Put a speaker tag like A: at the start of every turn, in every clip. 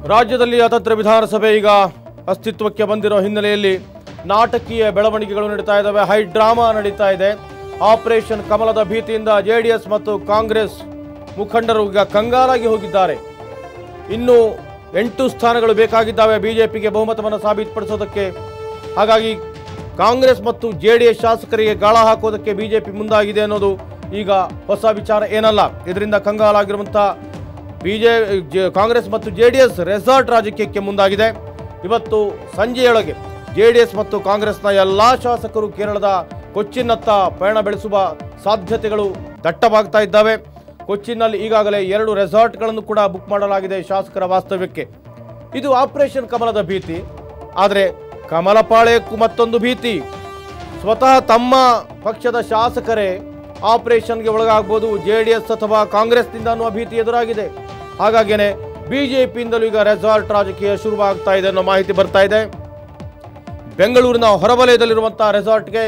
A: ರಾಜ್ಯದಲ್ಲಿ ಅತಂತ್ರ ವಿಧಾನಸಭೆ ಈಗ ಅಸ್ತಿತ್ವಕ್ಕೆ ಬಂದಿರೋ ಹಿನ್ನೆಲೆಯಲ್ಲಿ ನಾಟಕೀಯ ಬೆಳವಣಿಗೆಗಳು ನಡೀತಾ ಇದ್ದಾವೆ ಹೈ ಡ್ರಾಮಾ ನಡೀತಾ ಇದೆ ಆಪರೇಷನ್ ಕಮಲದ ಭೀತಿಯಿಂದ ಜೆಡಿಎಸ್ ಮತ್ತು ಕಾಂಗ್ರೆಸ್ ಮುಖಂಡರು ಈಗ ಕಂಗಾಲಾಗಿ ಹೋಗಿದ್ದಾರೆ ಇನ್ನು ಎಂಟು ಸ್ಥಾನಗಳು ಬೇಕಾಗಿದ್ದಾವೆ ಬಿಜೆಪಿಗೆ ಬಹುಮತವನ್ನು ಸಾಬೀತುಪಡಿಸೋದಕ್ಕೆ ಹಾಗಾಗಿ ಕಾಂಗ್ರೆಸ್ ಮತ್ತು ಜೆ ಡಿ ಎಸ್ ಶಾಸಕರಿಗೆ ಗಾಳ ಹಾಕೋದಕ್ಕೆ ಬಿಜೆಪಿ ಮುಂದಾಗಿದೆ ಅನ್ನೋದು ಈಗ ಹೊಸ ವಿಚಾರ ಏನಲ್ಲ ಇದರಿಂದ ಕಂಗಾಲಾಗಿರುವಂಥ ಬಿಜೆ ಜೆ- ಕಾಂಗ್ರೆಸ್ ಮತ್ತು ಜೆ ಡಿ ಎಸ್ ರೆಸಾರ್ಟ್ ರಾಜಕೀಯಕ್ಕೆ ಮುಂದಾಗಿದೆ ಇವತ್ತು ಸಂಜೆಯೊಳಗೆ ಜೆ ಡಿ ಎಸ್ ಮತ್ತು ಕಾಂಗ್ರೆಸ್ನ ಎಲ್ಲ ಶಾಸಕರು ಕೇರಳದ ಕೊಚ್ಚಿನತ್ತ ಪಯಣ ಬೆಳೆಸುವ ಸಾಧ್ಯತೆಗಳು ದಟ್ಟವಾಗ್ತಾ ಇದ್ದಾವೆ ಕೊಚ್ಚಿನಲ್ಲಿ ಈಗಾಗಲೇ ಎರಡು ರೆಸಾರ್ಟ್ಗಳನ್ನು ಕೂಡ ಬುಕ್ ಮಾಡಲಾಗಿದೆ ಶಾಸಕರ ವಾಸ್ತವ್ಯಕ್ಕೆ ಇದು ಆಪರೇಷನ್ ಕಮಲದ ಭೀತಿ ಆದರೆ ಕಮಲಪಾಳ್ಯಕ್ಕೂ ಮತ್ತೊಂದು ಭೀತಿ ಸ್ವತಃ ತಮ್ಮ ಪಕ್ಷದ ಶಾಸಕರೇ ಆಪರೇಷನ್ಗೆ ಒಳಗಾಗ್ಬೋದು ಜೆ ಡಿ ಎಸ್ ಅಥವಾ ಕಾಂಗ್ರೆಸ್ನಿಂದ ಅನ್ನುವ ಭೀತಿ ಎದುರಾಗಿದೆ ಹಾಗಾಗಿಯೇ ಬಿಜೆಪಿಯಿಂದಲೂ ಈಗ ರೆಸಾರ್ಟ್ ರಾಜಕೀಯ ಶುರುವಾಗ್ತಾ ಇದೆ ಅನ್ನೋ ಮಾಹಿತಿ ಬರ್ತಾ ಇದೆ ಬೆಂಗಳೂರಿನ ಹೊರವಲಯದಲ್ಲಿರುವಂಥ ರೆಸಾರ್ಟ್ಗೆ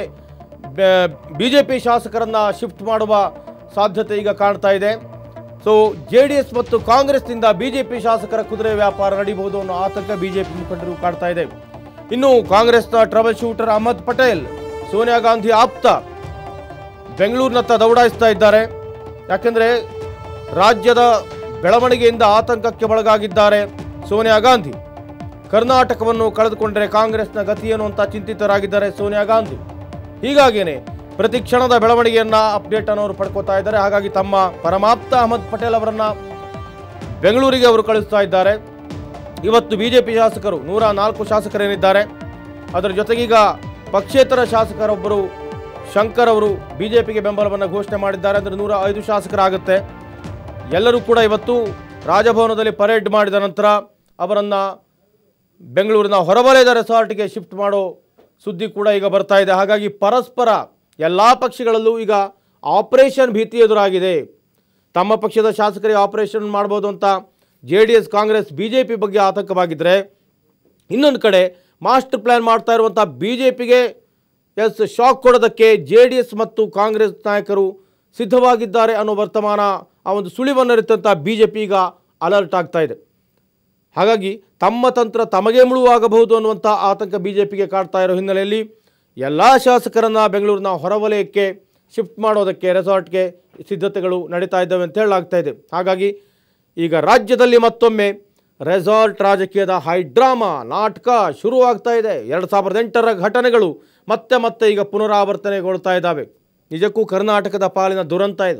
A: ಬಿಜೆಪಿ ಶಾಸಕರನ್ನ ಶಿಫ್ಟ್ ಮಾಡುವ ಸಾಧ್ಯತೆ ಈಗ ಕಾಣ್ತಾ ಇದೆ ಸೊ ಜೆ ಡಿ ಎಸ್ ಮತ್ತು ಕಾಂಗ್ರೆಸ್ನಿಂದ ಬಿಜೆಪಿ ಶಾಸಕರ ಕುದುರೆ ವ್ಯಾಪಾರ ನಡೀಬಹುದು ಅನ್ನೋ ಆತಂಕ ಬಿಜೆಪಿ ಮುಖಂಡರು ಕಾಡ್ತಾ ಇದೆ ಇನ್ನು ಕಾಂಗ್ರೆಸ್ನ ಟ್ರಬಲ್ ಶೂಟರ್ ಅಹಮದ್ ಪಟೇಲ್ ಸೋನಿಯಾ ಗಾಂಧಿ ಆಪ್ತ ಬೆಂಗಳೂರಿನತ್ತ ದೌಡಾಯಿಸ್ತಾ ಇದ್ದಾರೆ ಯಾಕೆಂದ್ರೆ ರಾಜ್ಯದ ಬೆಳವಣಿಗೆಯಿಂದ ಆತಂಕಕ್ಕೆ ಒಳಗಾಗಿದ್ದಾರೆ ಸೋನಿಯಾ ಗಾಂಧಿ ಕರ್ನಾಟಕವನ್ನು ಕಳೆದುಕೊಂಡರೆ ಕಾಂಗ್ರೆಸ್ನ ಗತಿಯೇನು ಅಂತ ಚಿಂತಿತರಾಗಿದ್ದಾರೆ ಸೋನಿಯಾ ಗಾಂಧಿ ಹೀಗಾಗಿಯೇ ಪ್ರತಿ ಕ್ಷಣದ ಬೆಳವಣಿಗೆಯನ್ನ ಅಪ್ಡೇಟ್ ಅನ್ನೋರು ಪಡ್ಕೋತಾ ಇದ್ದಾರೆ ಹಾಗಾಗಿ ತಮ್ಮ ಪರಮಾಪ್ತ ಅಹಮದ್ ಪಟೇಲ್ ಅವರನ್ನ ಬೆಂಗಳೂರಿಗೆ ಅವರು ಕಳಿಸ್ತಾ ಇದ್ದಾರೆ ಇವತ್ತು ಬಿಜೆಪಿ ಶಾಸಕರು ನೂರ ನಾಲ್ಕು ಶಾಸಕರೇನಿದ್ದಾರೆ ಅದರ ಜೊತೆಗೀಗ ಪಕ್ಷೇತರ ಶಾಸಕರೊಬ್ಬರು ಶಂಕರ್ ಅವರು ಬಿಜೆಪಿಗೆ ಬೆಂಬಲವನ್ನು ಘೋಷಣೆ ಮಾಡಿದ್ದಾರೆ ಅಂದರೆ ನೂರ ಐದು ಶಾಸಕರಾಗುತ್ತೆ ಎಲ್ಲರೂ ಕೂಡ ಇವತ್ತು ರಾಜಭವನದಲ್ಲಿ ಪರೇಡ್ ಮಾಡಿದ ನಂತರ ಅವರನ್ನು ಬೆಂಗಳೂರಿನ ಹೊರವಲಯದ ರೆಸಾರ್ಟ್ಗೆ ಶಿಫ್ಟ್ ಮಾಡೋ ಸುದ್ದಿ ಕೂಡ ಈಗ ಬರ್ತಾ ಇದೆ ಹಾಗಾಗಿ ಪರಸ್ಪರ ಎಲ್ಲ ಪಕ್ಷಗಳಲ್ಲೂ ಈಗ ಆಪರೇಷನ್ ಭೀತಿ ಎದುರಾಗಿದೆ ತಮ್ಮ ಪಕ್ಷದ ಶಾಸಕರಿಗೆ ಆಪರೇಷನ್ ಮಾಡ್ಬೋದು ಅಂತ J D S Congress B J P ಬಗ್ಗೆ ಆತಂಕವಾಗಿದ್ದರೆ ಇನ್ನೊಂದು ಕಡೆ ಮಾಸ್ಟರ್ ಪ್ಲ್ಯಾನ್ ಮಾಡ್ತಾ ಇರುವಂಥ ಬಿ ಜೆ ಪಿಗೆ ಎಸ್ ಶಾಕ್ ಕೊಡೋದಕ್ಕೆ ಜೆ ಡಿ ಎಸ್ ಮತ್ತು ಕಾಂಗ್ರೆಸ್ ನಾಯಕರು ಸಿದ್ಧವಾಗಿದ್ದಾರೆ ಅನ್ನೋ ವರ್ತಮಾನ ಆ ಒಂದು ಸುಳಿವನ್ನರಿತಂಥ ಬಿ ಜೆ ಪಿ ಈಗ ಅಲರ್ಟ್ ಆಗ್ತಾ ಇದೆ ಹಾಗಾಗಿ ತಮ್ಮ ತಂತ್ರ ತಮಗೆ ಮುಳುವಾಗಬಹುದು ಅನ್ನುವಂಥ ಆತಂಕ ಬಿ ಜೆ ಪಿಗೆ ಕಾಡ್ತಾ ಇರೋ ಹಿನ್ನೆಲೆಯಲ್ಲಿ ಎಲ್ಲ ಶಾಸಕರನ್ನು ಬೆಂಗಳೂರಿನ ಹೊರವಲಯಕ್ಕೆ ಶಿಫ್ಟ್ ಮಾಡೋದಕ್ಕೆ ರೆಸಾರ್ಟ್ಗೆ ಸಿದ್ಧತೆಗಳು ನಡೀತಾ ಇದ್ದಾವೆ ಅಂತ ಹೇಳಲಾಗ್ತಾ ಇದೆ ಹಾಗಾಗಿ ಈಗ ರಾಜ್ಯದಲ್ಲಿ ಮತ್ತೊಮ್ಮೆ ರೆಸಾರ್ಟ್ ರಾಜಕೀಯದ ಹೈಡ್ರಾಮಾ ನಾಟಕ ಶುರುವಾಗ್ತಾ ಇದೆ ಎರಡು ಸಾವಿರದ ಎಂಟರ ಘಟನೆಗಳು ಮತ್ತೆ ಮತ್ತೆ ಈಗ ಪುನರಾವರ್ತನೆಗೊಳ್ತಾ ಇದ್ದಾವೆ ನಿಜಕ್ಕೂ ಕರ್ನಾಟಕದ ಪಾಲಿನ ದುರಂತ ಇದು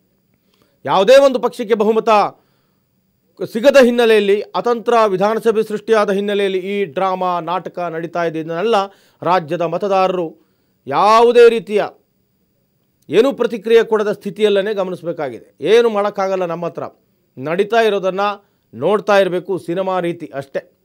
A: ಯಾವುದೇ ಒಂದು ಪಕ್ಷಕ್ಕೆ ಬಹುಮತ ಸಿಗದ ಹಿನ್ನೆಲೆಯಲ್ಲಿ ಅತಂತ್ರ ವಿಧಾನಸಭೆ ಸೃಷ್ಟಿಯಾದ ಹಿನ್ನೆಲೆಯಲ್ಲಿ ಈ ಡ್ರಾಮಾ ನಾಟಕ ನಡೀತಾ ಇದೆ ಇದನ್ನೆಲ್ಲ ರಾಜ್ಯದ ಮತದಾರರು ಯಾವುದೇ ರೀತಿಯ ಏನೂ ಪ್ರತಿಕ್ರಿಯೆ ಕೊಡದ ಸ್ಥಿತಿಯಲ್ಲೇ ಗಮನಿಸಬೇಕಾಗಿದೆ ಏನು ಮಾಡೋಕ್ಕಾಗಲ್ಲ ನಮ್ಮ ಹತ್ರ ನಡೀತಾ ಇರೋದನ್ನು ನೋಡ್ತಾ ಇರಬೇಕು ಸಿನಿಮಾ ರೀತಿ ಅಷ್ಟೇ